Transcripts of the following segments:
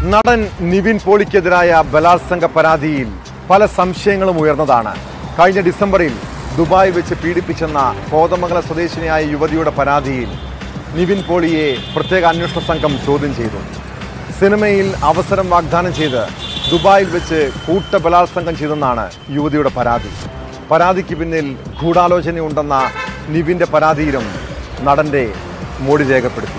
നടൻ നിവിൻ പോളിക്കെതിരായ ബലാത്സംഗ പരാതിയിൽ പല സംശയങ്ങളും ഉയർന്നതാണ് കഴിഞ്ഞ ഡിസംബറിൽ ദുബായ് വെച്ച് പീഡിപ്പിച്ചെന്ന കോതമംഗല സ്വദേശിനിയായ യുവതിയുടെ പരാതിയിൽ നിവിൻ പോളിയെ പ്രത്യേക അന്വേഷണ സംഘം ചോദ്യം ചെയ്തു സിനിമയിൽ അവസരം വാഗ്ദാനം ചെയ്ത് ദുബായിൽ വെച്ച് കൂട്ട ബലാത്സംഗം ചെയ്തെന്നാണ് യുവതിയുടെ പരാതി പരാതിക്ക് പിന്നിൽ ഗൂഢാലോചനയുണ്ടെന്ന നിവിന്റെ പരാതിയിലും നടന്റെ മൊഴി രേഖപ്പെടുത്തി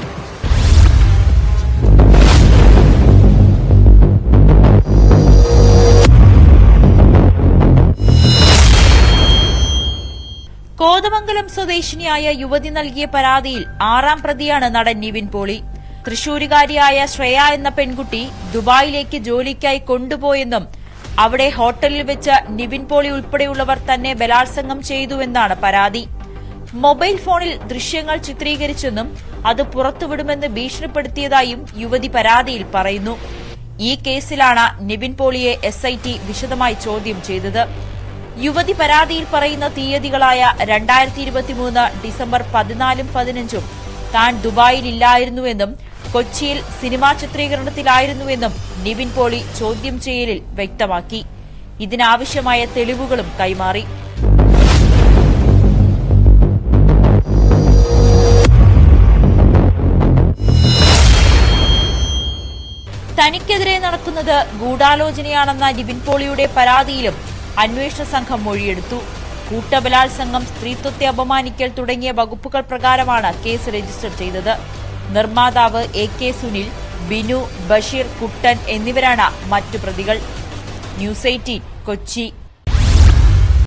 കോതമംഗലം സ്വദേശിനിയായ യുവതി നൽകിയ പരാതിയിൽ ആറാം പ്രതിയാണ് നടൻ നിവിൻ പോളി തൃശൂരുകാരിയായ ശ്രേയ എന്ന പെൺകുട്ടി ദുബായിലേക്ക് ജോലിക്കായി കൊണ്ടുപോയെന്നും അവിടെ ഹോട്ടലിൽ വെച്ച് നിവിൻ പോളി ഉൾപ്പെടെയുള്ളവർ തന്നെ ബലാത്സംഗം ചെയ്തുവെന്നാണ് പരാതി മൊബൈൽ ഫോണിൽ ദൃശ്യങ്ങൾ ചിത്രീകരിച്ചെന്നും അത് പുറത്തുവിടുമെന്ന് ഭീഷണിപ്പെടുത്തിയതായും യുവതി പരാതിയിൽ പറയുന്നു ഈ കേസിലാണ് നിവിൻ പോളിയെ എസ്ഐടി വിശദമായി ചോദ്യം ചെയ്തത് യുവതി പരാതിയിൽ പറയുന്ന തീയതികളായ രണ്ടായിരത്തി ഇരുപത്തിമൂന്ന് ഡിസംബർ പതിനാലും പതിനഞ്ചും താൻ ദുബായിലില്ലായിരുന്നുവെന്നും കൊച്ചിയിൽ സിനിമാ ചിത്രീകരണത്തിലായിരുന്നുവെന്നും നിവിൻ പോളി ചോദ്യം ചെയ്യലിൽ വ്യക്തമാക്കി ഇതിനാവശ്യമായ തെളിവുകളും കൈമാറി തനിക്കെതിരെ നടക്കുന്നത് ഗൂഢാലോചനയാണെന്ന നിവിൻ പോളിയുടെ പരാതിയിലും അന്വേഷണ സംഘം മൊഴിയെടുത്തു കൂട്ടബലാത്സംഗം സ്ത്രീത്വത്തെ അപമാനിക്കൽ തുടങ്ങിയ വകുപ്പുകൾ പ്രകാരമാണ് കേസ് രജിസ്റ്റർ ചെയ്തത് നിർമ്മാതാവ് എ കെ സുനിൽ ബിനു ബഷീർ കുട്ടൻ എന്നിവരാണ് മറ്റു പ്രതികൾ ന്യൂസ് എയ്റ്റീൻ കൊച്ചി